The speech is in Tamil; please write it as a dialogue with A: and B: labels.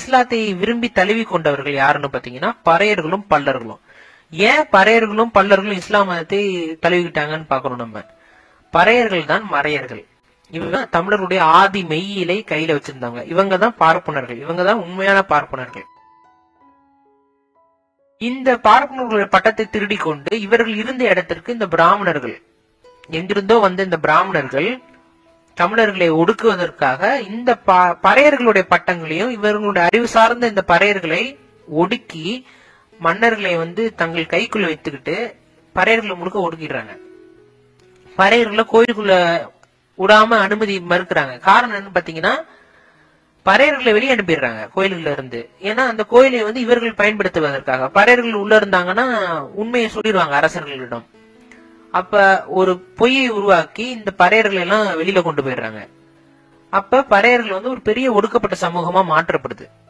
A: இஸ்லாத்தை விரும்பி தழுவி கொண்டவர்கள் யாருன்னு பாத்தீங்கன்னா பறையர்களும் பல்லர்களும் ஏன் பறையர்களும் பல்லர்களும் இஸ்லாம் மதத்தை தழுவிக்கிட்டாங்கன்னு பாக்கணும் நம்ம பறையர்கள் தான் மறையர்கள் இவங்க தமிழர்களுடைய ஆதி மெய்யிலை கையில வச்சிருந்தாங்க இவங்க தான் பார்ப்பனர்கள் இவங்க தான் உண்மையான பார்ப்பனர்கள் இந்த பார்ப்பனர்களுடைய பட்டத்தை திருடி கொண்டு இவர்கள் இருந்த இடத்திற்கு இந்த பிராமணர்கள் எங்கிருந்தோ வந்த இந்த பிராமணர்கள் தமிழர்களை ஒடுக்குவதற்காக இந்த ப- பறையர்களுடைய பட்டங்களையும் இவர்களுடைய அறிவு சார்ந்த இந்த பறையர்களை ஒடுக்கி மன்னர்களை வந்து தங்கள் கைக்குள்ள வைத்துக்கிட்டு பறையர்களை முழுக்க ஒடுக்கிடுறாங்க பறையர்களை கோயிலுக்குள்ள விடாம அனுமதி மறுக்கிறாங்க காரணம் என்னன்னு பாத்தீங்கன்னா பறையர்களை வெளியே அனுப்பிடுறாங்க கோயிலுக்குள்ள இருந்து ஏன்னா அந்த கோயிலை வந்து இவர்கள் பயன்படுத்துவதற்காக பறையர்கள் உள்ள இருந்தாங்கன்னா உண்மையை சொல்லிடுவாங்க அரசர்களிடம் அப்ப ஒரு பொய்யை உருவாக்கி இந்த பறையர்களை எல்லாம் வெளியில கொண்டு போயிடுறாங்க அப்ப பறையர்கள் வந்து ஒரு பெரிய ஒடுக்கப்பட்ட சமூகமா மாற்றப்படுது